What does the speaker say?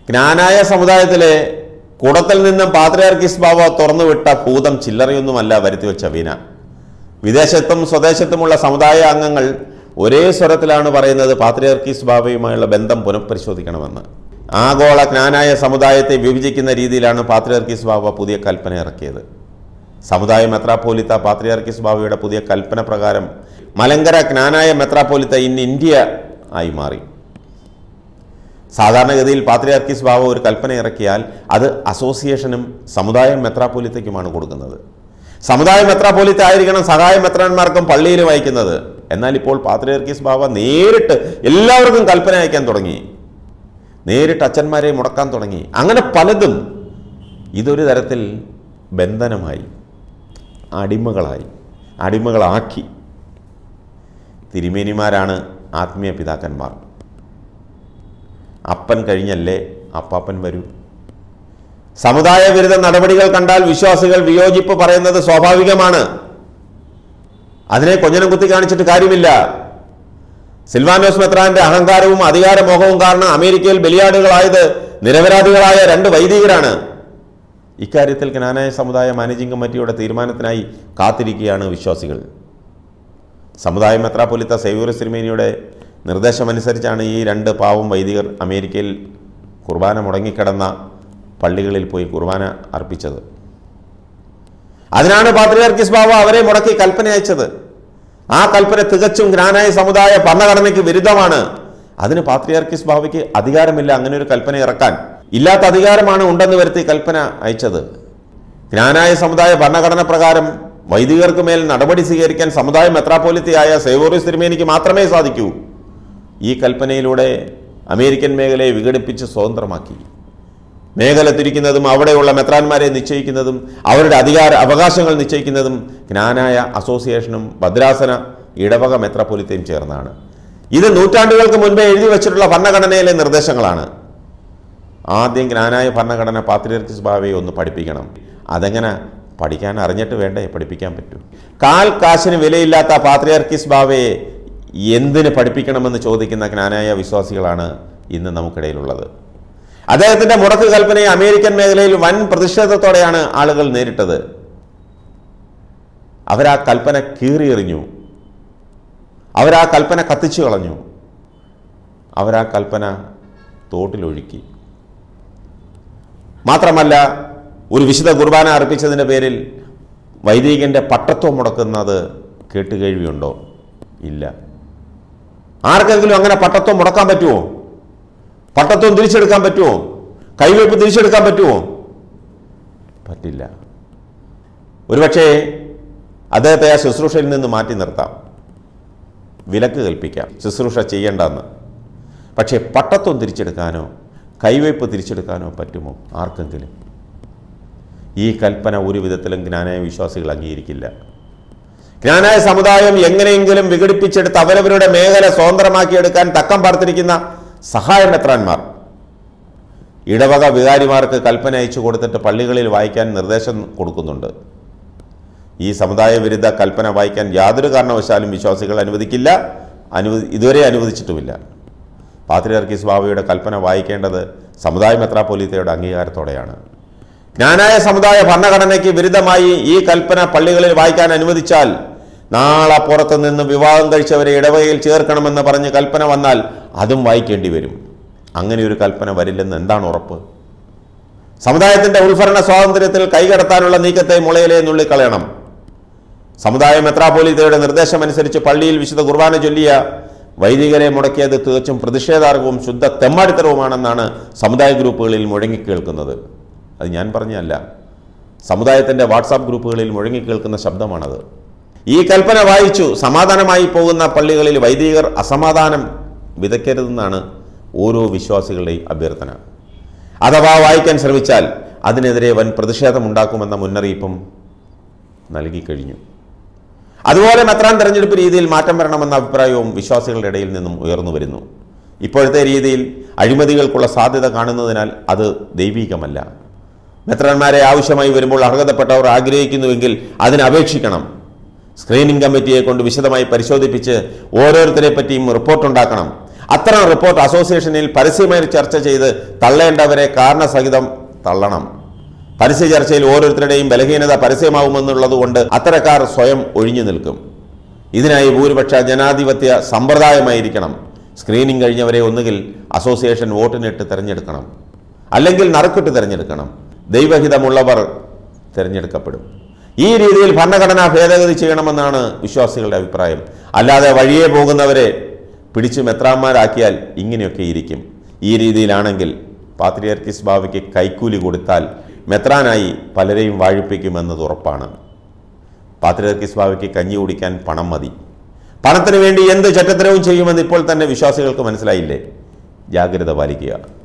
ജ്ഞാനായ സമുദായത്തിലെ കുടത്തിൽ നിന്നും പാത്രിയാർക്കിസ് ബാബ തുറന്നുവിട്ട ഭൂതം ചില്ലറയൊന്നുമല്ല വരുത്തിവെച്ച വീന വിദേശത്തും സ്വദേശത്തുമുള്ള സമുദായ അംഗങ്ങൾ ഒരേ സ്വരത്തിലാണ് പറയുന്നത് പാത്രിയാർക്കീസ് ബാബയുമായുള്ള ബന്ധം പുനഃപരിശോധിക്കണമെന്ന് ആഗോള ജ്ഞാനായ സമുദായത്തെ വിഭജിക്കുന്ന രീതിയിലാണ് പാത്രിയാർക്കീസ് ബാബ പുതിയ കൽപ്പന ഇറക്കിയത് സമുദായ മെത്രാപ്പോലിത്ത പാത്രിയാർക്കീസ് ബാബയുടെ പുതിയ കൽപ്പന പ്രകാരം മലങ്കര ജ്ഞാനായ മെത്രാപ്പോലിത്ത ഇന്ന് ഇന്ത്യ ആയി മാറി സാധാരണഗതിയിൽ പാത്രിയാർക്കീസ് ബാബ ഒരു കൽപ്പന ഇറക്കിയാൽ അത് അസോസിയേഷനും സമുദായ മെത്രാപ്പോലിത്തയ്ക്കുമാണ് കൊടുക്കുന്നത് സമുദായ മെത്രാപ്പോലിത്ത ആയിരിക്കണം സഹായ മെത്രാന്മാർക്കും പള്ളിയിൽ വായിക്കുന്നത് എന്നാൽ ഇപ്പോൾ പാത്രിയാർക്കീസ് ബാബ നേരിട്ട് എല്ലാവർക്കും കൽപ്പന അയക്കാൻ തുടങ്ങി നേരിട്ട് അച്ഛന്മാരെ മുടക്കാൻ തുടങ്ങി അങ്ങനെ പലതും ഇതൊരു തരത്തിൽ ബന്ധനമായി അടിമകളായി അടിമകളാക്കി തിരുമേനിമാരാണ് ആത്മീയ പിതാക്കന്മാർ അപ്പൻ കഴിഞ്ഞല്ലേ അപ്പാപ്പൻ വരൂ സമുദായ വിരുദ്ധ നടപടികൾ കണ്ടാൽ വിശ്വാസികൾ വിയോജിപ്പ് പറയുന്നത് സ്വാഭാവികമാണ് അതിനെ കൊഞ്ഞനം കുത്തി കാണിച്ചിട്ട് കാര്യമില്ല സിൽവാനോസ് മെത്രാന്റെ അഹങ്കാരവും അധികാരമോഹവും കാരണം അമേരിക്കയിൽ ബലിയാടുകളായത് നിരപരാധികളായ രണ്ട് വൈദികരാണ് ഇക്കാര്യത്തിൽ ജ്ഞാനായ സമുദായ മാനേജിംഗ് കമ്മിറ്റിയുടെ തീരുമാനത്തിനായി കാത്തിരിക്കുകയാണ് വിശ്വാസികൾ സമുദായ മെത്രാപ്പൊലിത്ത സേവ്യൂർ സിരിമേനിയുടെ നിർദ്ദേശമനുസരിച്ചാണ് ഈ രണ്ട് പാവം വൈദികർ അമേരിക്കയിൽ കുർബാന മുടങ്ങിക്കിടന്ന പള്ളികളിൽ പോയി കുർബാന അർപ്പിച്ചത് അതിനാണ് പാത്രിയാർക്കിസ് ബാബ അവരെ മുടക്കി കൽപ്പന അയച്ചത് ആ കൽപ്പന തികച്ചും ജ്ഞാനായ സമുദായ ഭരണഘടനയ്ക്ക് വിരുദ്ധമാണ് അതിന് പാത്രിയാർക്കിസ് ബാബയ്ക്ക് അധികാരമില്ല അങ്ങനെ ഒരു കൽപ്പന ഇറക്കാൻ ഇല്ലാത്ത അധികാരമാണ് ഉണ്ടെന്ന് വരുത്തി കൽപ്പന അയച്ചത് ജ്ഞാനായ സമുദായ ഭരണഘടന പ്രകാരം വൈദികർക്ക് മേൽ നടപടി സ്വീകരിക്കാൻ സമുദായ മെത്രാപ്പോലിത്തയായ സേവോറിസ് തിരുമേനിക്ക് മാത്രമേ സാധിക്കൂ ഈ കൽപ്പനയിലൂടെ അമേരിക്കൻ മേഖലയെ വിഘടിപ്പിച്ച് സ്വതന്ത്രമാക്കി മേഖല തിരിക്കുന്നതും അവിടെയുള്ള മെത്രാന്മാരെ നിശ്ചയിക്കുന്നതും അവരുടെ അധികാര അവകാശങ്ങൾ നിശ്ചയിക്കുന്നതും ജ്ഞാനായ അസോസിയേഷനും ഭദ്രാസന ഇടവക മെത്രാപ്പൊലിത്തയും ചേർന്നാണ് ഇത് നൂറ്റാണ്ടുകൾക്ക് മുൻപേ എഴുതി വച്ചിട്ടുള്ള ഭരണഘടനയിലെ നിർദ്ദേശങ്ങളാണ് ആദ്യം ജ്ഞാനായ ഭരണഘടന പാത്രിയർക്കിസ് ബാവയെ ഒന്ന് പഠിപ്പിക്കണം അതെങ്ങനെ പഠിക്കാൻ അറിഞ്ഞിട്ട് വേണ്ടേ പഠിപ്പിക്കാൻ പറ്റൂ കാൽ കാശിന് വിലയില്ലാത്ത പാത്രിയർക്കിസ് ബാവയെ എന്തിന് പഠിപ്പിക്കണമെന്ന് ചോദിക്കുന്ന ജ്ഞാനായ വിശ്വാസികളാണ് ഇന്ന് നമുക്കിടയിലുള്ളത് അദ്ദേഹത്തിന്റെ മുടക്ക് കൽപ്പനയെ അമേരിക്കൻ മേഖലയിൽ വൻ പ്രതിഷേധത്തോടെയാണ് ആളുകൾ നേരിട്ടത് അവരാ കൽപ്പന കീറിയെറിഞ്ഞു അവരാ കൽപ്പന കത്തിച്ചു കളഞ്ഞു അവരാ കൽപ്പന തോട്ടിലൊഴുക്കി മാത്രമല്ല ഒരു വിശുദ്ധ കുർബാന അർപ്പിച്ചതിൻ്റെ പേരിൽ വൈദികന്റെ പട്ടത്വം മുടക്കുന്നത് കേട്ടുകേഴ്വിയുണ്ടോ ഇല്ല ആർക്കെങ്കിലും അങ്ങനെ പട്ടത്വം മുടക്കാൻ പറ്റുമോ പട്ടത്വം തിരിച്ചെടുക്കാൻ പറ്റുമോ കൈവയ്പ് തിരിച്ചെടുക്കാൻ പറ്റുമോ പറ്റില്ല ഒരുപക്ഷേ അദ്ദേഹത്തെ ആ ശുശ്രൂഷയിൽ നിന്ന് മാറ്റി നിർത്താം വിലക്ക് കൽപ്പിക്കാം ശുശ്രൂഷ ചെയ്യേണ്ടെന്ന് പക്ഷേ പട്ടത്വം തിരിച്ചെടുക്കാനോ കൈവയ്പ് തിരിച്ചെടുക്കാനോ പറ്റുമോ ആർക്കെങ്കിലും ഈ കൽപ്പന ഒരു വിധത്തിലും ജ്ഞാനായ വിശ്വാസികൾ അംഗീകരിക്കില്ല ജ്ഞാനായ സമുദായം എങ്ങനെയെങ്കിലും വിഘടിപ്പിച്ചെടുത്ത് അവരവരുടെ മേഖല സ്വതന്ത്രമാക്കിയെടുക്കാൻ തക്കം പാർത്തിരിക്കുന്ന സഹായ മെത്രാന്മാർ ഇടവക വികാരിമാർക്ക് കൽപ്പന അയച്ചു കൊടുത്തിട്ട് പള്ളികളിൽ വായിക്കാൻ നിർദ്ദേശം കൊടുക്കുന്നുണ്ട് ഈ സമുദായ വിരുദ്ധ കൽപ്പന വായിക്കാൻ യാതൊരു കാരണവശാലും വിശ്വാസികൾ അനുവദിക്കില്ല അനുവദി ഇതുവരെ അനുവദിച്ചിട്ടുമില്ല പാത്രിയർക്കീസ് ബാബയുടെ കൽപ്പന വായിക്കേണ്ടത് സമുദായ മെത്രാപ്പൊലീത്തയുടെ അംഗീകാരത്തോടെയാണ് ജ്ഞാനായ സമുദായ ഭരണഘടനയ്ക്ക് വിരുദ്ധമായി ഈ കൽപ്പന പള്ളികളിൽ വായിക്കാൻ അനുവദിച്ചാൽ നാളെ പുറത്തു നിന്ന് വിവാഹം കഴിച്ചവരെ ഇടവകയിൽ ചേർക്കണമെന്ന് പറഞ്ഞ് കൽപ്പന വന്നാൽ അതും വായിക്കേണ്ടി വരും അങ്ങനെ ഒരു കൽപ്പന വരില്ലെന്ന് എന്താണ് ഉറപ്പ് സമുദായത്തിന്റെ ഉൾഭരണ സ്വാതന്ത്ര്യത്തിൽ കൈകടത്താനുള്ള നീക്കത്തെ മുളയിലെ നുള്ളിക്കളയണം സമുദായ മെത്രാപോലിത്തയുടെ നിർദ്ദേശമനുസരിച്ച് പള്ളിയിൽ വിശുദ്ധ കുർബാന ചൊല്ലിയ വൈദികരെ മുടക്കിയത് തികച്ചും പ്രതിഷേധാർഹവും ശുദ്ധ തെമ്മാടിത്തരവുമാണെന്നാണ് സമുദായ ഗ്രൂപ്പുകളിൽ മുഴങ്ങിക്കേൾക്കുന്നത് അത് ഞാൻ പറഞ്ഞല്ല സമുദായത്തിൻ്റെ വാട്സാപ്പ് ഗ്രൂപ്പുകളിൽ മുഴങ്ങിക്കേൾക്കുന്ന ശബ്ദമാണത് ഈ കൽപ്പന വായിച്ചു സമാധാനമായി പോകുന്ന പള്ളികളിൽ വൈദികർ അസമാധാനം വിതയ്ക്കരുതെന്നാണ് ഓരോ വിശ്വാസികളുടെയും അഭ്യർത്ഥന അഥവാ വായിക്കാൻ ശ്രമിച്ചാൽ അതിനെതിരെ വൻ പ്രതിഷേധമുണ്ടാക്കുമെന്ന മുന്നറിയിപ്പും നൽകിക്കഴിഞ്ഞു അതുപോലെ മെത്രാൻ തെരഞ്ഞെടുപ്പ് രീതിയിൽ മാറ്റം വരണമെന്ന അഭിപ്രായവും വിശ്വാസികളുടെ ഇടയിൽ നിന്നും ഉയർന്നു വരുന്നു ഇപ്പോഴത്തെ രീതിയിൽ അഴിമതികൾക്കുള്ള സാധ്യത കാണുന്നതിനാൽ അത് ദൈവീകമല്ല മെത്രാന്മാരെ ആവശ്യമായി വരുമ്പോൾ അർഹതപ്പെട്ടവർ ആഗ്രഹിക്കുന്നുവെങ്കിൽ അതിന് അപേക്ഷിക്കണം സ്ക്രീനിംഗ് കമ്മിറ്റിയെ കൊണ്ട് വിശദമായി പരിശോധിപ്പിച്ച് ഓരോരുത്തരെ പറ്റിയും റിപ്പോർട്ടുണ്ടാക്കണം അത്തരം റിപ്പോർട്ട് അസോസിയേഷനിൽ പരസ്യമായി ചർച്ച ചെയ്ത് തള്ളേണ്ടവരെ കാരണസഹിതം തള്ളണം പരസ്യ ചർച്ചയിൽ ഓരോരുത്തരുടെയും ബലഹീനത പരസ്യമാവുമെന്നുള്ളതുകൊണ്ട് അത്തരക്കാർ സ്വയം ഒഴിഞ്ഞു നിൽക്കും ഇതിനായി ഭൂരിപക്ഷ ജനാധിപത്യ സമ്പ്രദായമായിരിക്കണം സ്ക്രീനിംഗ് കഴിഞ്ഞവരെ ഒന്നുകിൽ അസോസിയേഷൻ വോട്ടിനിട്ട് തിരഞ്ഞെടുക്കണം അല്ലെങ്കിൽ നറുക്കിട്ട് തിരഞ്ഞെടുക്കണം ദൈവഹിതമുള്ളവർ തിരഞ്ഞെടുക്കപ്പെടും ഈ രീതിയിൽ ഭരണഘടനാ ഭേദഗതി ചെയ്യണമെന്നാണ് വിശ്വാസികളുടെ അഭിപ്രായം അല്ലാതെ വഴിയെ പോകുന്നവരെ പിടിച്ചു മെത്രാന്മാരാക്കിയാൽ ഇങ്ങനെയൊക്കെ ഇരിക്കും ഈ രീതിയിലാണെങ്കിൽ പാത്രിയർക്കിസ് ബാവയ്ക്ക് കൈക്കൂലി കൊടുത്താൽ മെത്രാനായി പലരെയും വാഴിപ്പിക്കുമെന്നത് ഉറപ്പാണ് പാത്രിയർക്കിസ് ബാവയ്ക്ക് കഞ്ഞി കുടിക്കാൻ പണം മതി പണത്തിന് വേണ്ടി എന്ത് ചട്ടത്തരവും ചെയ്യുമെന്ന് ഇപ്പോൾ തന്നെ വിശ്വാസികൾക്ക് മനസ്സിലായില്ലേ ജാഗ്രത പാലിക്കുക